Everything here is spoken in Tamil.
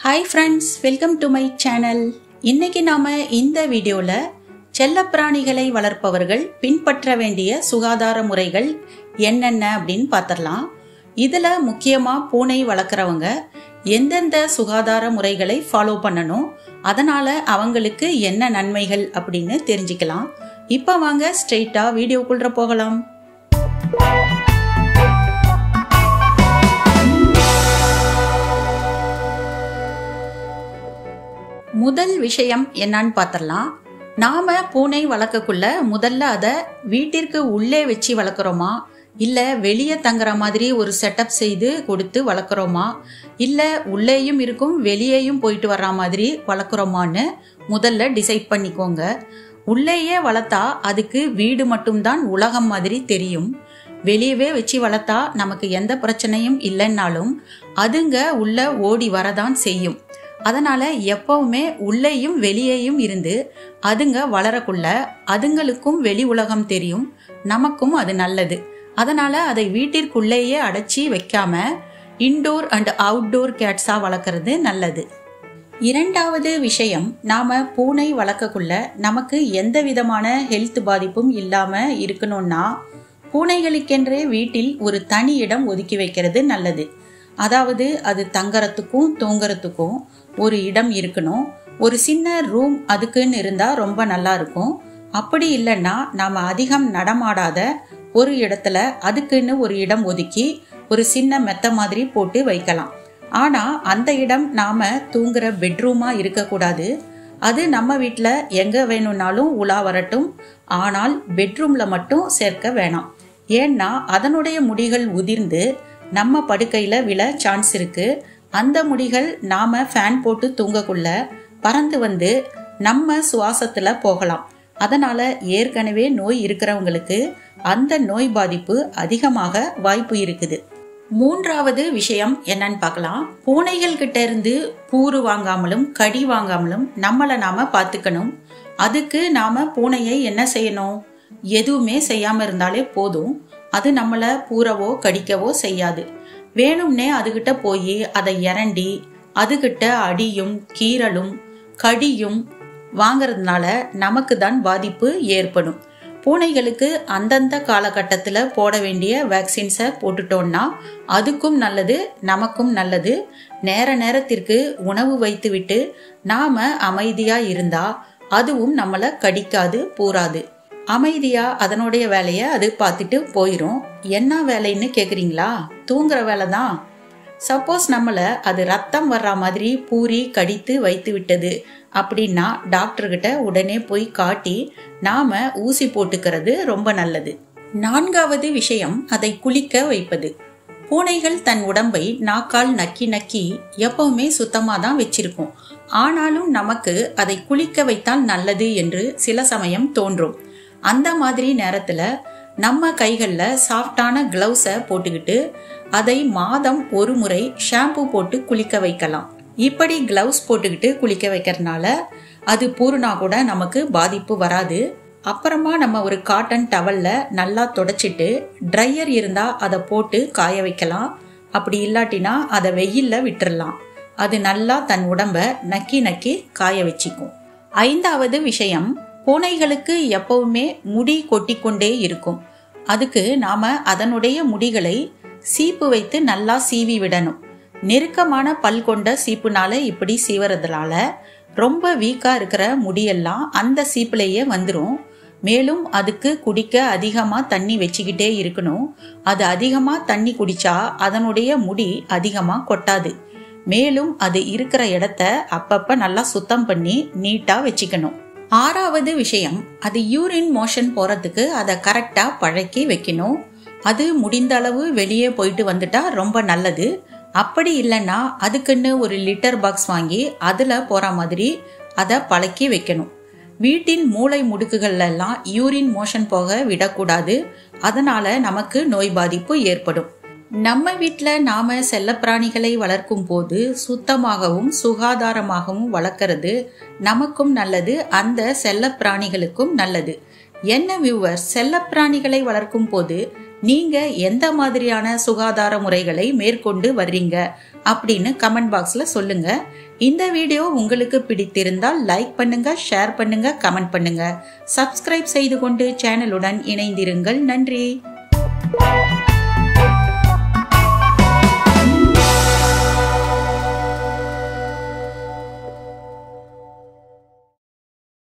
hi friends welcome to my channel இன்னைக்கு நாம இந்த வீடியோல செல்லப்பிராணிகளை வளர்ப்பவர்கள் பின்பற்ற வேண்டிய சுகாதார முறைகள் என்னென்ன அப்படின்னு பார்த்துடலாம் இதுல முக்கியமா பூனை வளர்க்குறவங்க எந்தெந்த சுகாதார முறைகளை ஃபாலோ பண்ணணும் அதனால அவங்களுக்கு என்ன நன்மைகள் அப்படின்னு தெரிஞ்சுக்கலாம் இப்போ வாங்க ஸ்ட்ரெயிட்டா வீடியோக்குள்ள போகலாம் முதல் விஷயம் என்னன்னு பார்த்துடலாம் நாம பூனை வளர்க்கக்குள்ள முதல்ல அதை வீட்டிற்கு உள்ளே வச்சு வளர்க்குறோமா இல்லை வெளியே தங்குற மாதிரி ஒரு செட்டப் செய்து கொடுத்து வளர்க்குறோமா இல்லை உள்ளேயும் இருக்கும் வெளியேயும் போயிட்டு வர்ற மாதிரி வளர்க்குறோமான்னு முதல்ல டிசைட் பண்ணிக்கோங்க உள்ளேயே வளர்த்தா அதுக்கு வீடு மட்டும்தான் உலகம் மாதிரி தெரியும் வெளியவே வச்சு வளர்த்தா நமக்கு எந்த பிரச்சனையும் இல்லைன்னாலும் அதுங்க உள்ள ஓடி வரதான் செய்யும் அதனால எப்பவுமே உள்ளேயும் வெளியேயும் இருந்து அதுங்க வளரக்குள்ள அதுங்களுக்கும் வெளி உலகம் தெரியும் நமக்கும் அது நல்லது அதனால அதை வீட்டிற்குள்ளேயே அடைச்சி வைக்காம இன்டோர் அண்ட் அவுட்டோர் கேட்ஸா வளர்க்கறது நல்லது இரண்டாவது விஷயம் நாம பூனை வளர்க்கக்குள்ள நமக்கு எந்த விதமான ஹெல்த் பாதிப்பும் இல்லாம இருக்கணும்னா பூனைகளுக்கென்றே வீட்டில் ஒரு தனி இடம் ஒதுக்கி வைக்கிறது நல்லது அதாவது அது தங்கறதுக்கும் தூங்குறதுக்கும் ஒரு இடம் இருக்கணும் ஒரு சின்ன ரூம் அதுக்குன்னு இருந்தா ரொம்ப நல்லா இருக்கும் அப்படி இல்லைன்னா நாம அதிகம் நடமாடாத ஒரு இடத்துல அதுக்குன்னு ஒரு இடம் ஒதுக்கி ஒரு சின்ன மெத்த மாதிரி போட்டு வைக்கலாம் ஆனா அந்த இடம் நாம தூங்குற பெட்ரூமா இருக்கக்கூடாது அது நம்ம வீட்டில் எங்க வேணும்னாலும் உலா வரட்டும் ஆனால் பெட்ரூம்ல மட்டும் சேர்க்க வேணாம் ஏன்னா அதனுடைய முடிகள் உதிர்ந்து நம்ம படுக்கையில விழ சான்ஸ் இருக்கு அந்த முடிகள் நாம ஃபேன் போட்டு தூங்கக்குள்ள பறந்து வந்து நம்ம சுவாசத்துல போகலாம் அதனால ஏற்கனவே நோய் இருக்கிறவங்களுக்கு அந்த நோய் பாதிப்பு அதிகமாக வாய்ப்பு இருக்குது மூன்றாவது விஷயம் என்னன்னு பார்க்கலாம் பூனைகள் கிட்ட இருந்து பூரு வாங்காமலும் கடி வாங்காமலும் நம்மளை நாம பார்த்துக்கணும் அதுக்கு நாம பூனையை என்ன செய்யணும் எதுவுமே செய்யாம இருந்தாலே போதும் அது நம்மளை பூரவோ கடிக்கவோ செய்யாது வேணும்னே அதுகிட்ட போய் அதை இறண்டி அதுகிட்ட அடியும் கீறலும் கடியும் வாங்கறதுனால நமக்கு தான் பாதிப்பு ஏற்படும் பூனைகளுக்கு அந்தந்த காலகட்டத்தில் போட வேண்டிய வேக்சின்ஸை போட்டுட்டோம்னா அதுக்கும் நல்லது நமக்கும் நல்லது நேர நேரத்திற்கு உணவு வைத்துவிட்டு நாம அமைதியா இருந்தா அதுவும் நம்மளை கடிக்காது பூராது அமைதியா அதனுடைய வேலையை அது பார்த்துட்டு போயிடும் என்ன வேலைன்னு கேக்குறீங்களா தூங்குற வேலை தான் சப்போஸ் நம்மளை அது ரத்தம் வர்ற மாதிரி பூரி கடித்து வைத்து விட்டது அப்படின்னா டாக்டர்கிட்ட உடனே போய் காட்டி நாம ஊசி போட்டுக்கிறது ரொம்ப நல்லது நான்காவது விஷயம் அதை குளிக்க வைப்பது பூனைகள் தன் உடம்பை நாக்கால் நக்கி நக்கி எப்பவுமே சுத்தமாக தான் வச்சிருக்கும் ஆனாலும் நமக்கு அதை குளிக்க வைத்தால் நல்லது என்று சில சமயம் தோன்றும் அந்த மாதிரி நேரத்தில் நம்ம கைகளில் சாஃப்டான க்ளவுஸை போட்டுக்கிட்டு அதை மாதம் ஒரு முறை ஷாம்பு போட்டு குளிக்க வைக்கலாம் இப்படி க்ளவுஸ் போட்டுக்கிட்டு குளிக்க வைக்கிறதுனால அது பூர்ணா கூட நமக்கு பாதிப்பு வராது அப்புறமா நம்ம ஒரு காட்டன் டவல்ல நல்லா தொடச்சிட்டு ட்ரையர் இருந்தா அதை போட்டு காய வைக்கலாம் அப்படி இல்லாட்டினா அதை வெயில்ல விட்டுறலாம் அது நல்லா தன் உடம்ப நக்கி நக்கி காய வச்சுக்கும் ஐந்தாவது விஷயம் பூனைகளுக்கு எப்பவுமே முடி கொட்டிக்கொண்டே இருக்கும் அதுக்கு நாம அதனுடைய முடிகளை சீப்பு வைத்து நல்லா சீவி விடணும் நெருக்கமான பல் கொண்ட சீப்புனால இப்படி சீவறதுனால ரொம்ப வீக்கா இருக்கிற முடியெல்லாம் அந்த சீப்புலேயே வந்துடும் மேலும் அதுக்கு குடிக்க அதிகமா தண்ணி வச்சுக்கிட்டே இருக்கணும் அது அதிகமா தண்ணி குடிச்சா அதனுடைய முடி அதிகமா கொட்டாது மேலும் அது இருக்கிற இடத்த அப்பப்ப நல்லா சுத்தம் பண்ணி நீட்டா வச்சுக்கணும் ஆறாவது விஷயம் அது யூரின் மோஷன் போறதுக்கு அதை கரெக்டா பழக்கி வைக்கணும் அது முடிந்த அளவு வெளியே போயிட்டு வந்துட்டா ரொம்ப நல்லது அப்படி இல்லைன்னா அதுக்குன்னு ஒரு லிட்டர் பாக்ஸ் வாங்கி அதுல போற மாதிரி அதை பழக்கி வைக்கணும் வீட்டின் மூளை முடுக்குகள்ல எல்லாம் யூரின் மோஷன் போக விடக்கூடாது அதனால நமக்கு நோய் பாதிப்பு ஏற்படும் நம்ம வீட்டில் நாம செல்லப்பிராணிகளை வளர்க்கும் போது சுத்தமாகவும் சுகாதாரமாகவும் வளர்க்கறது நமக்கும் நல்லது அந்த செல்லப்பிராணிகளுக்கும் நல்லது என்ன வியூவர் செல்லப்பிராணிகளை வளர்க்கும் போது நீங்க எந்த மாதிரியான சுகாதார முறைகளை மேற்கொண்டு வர்றீங்க அப்படின்னு கமெண்ட் பாக்ஸ்ல சொல்லுங்க இந்த வீடியோ உங்களுக்கு பிடித்திருந்தால் லைக் பண்ணுங்க ஷேர் பண்ணுங்க கமெண்ட் பண்ணுங்க சப்ஸ்கிரைப் செய்து கொண்டு சேனலுடன் இணைந்திருங்கள் நன்றி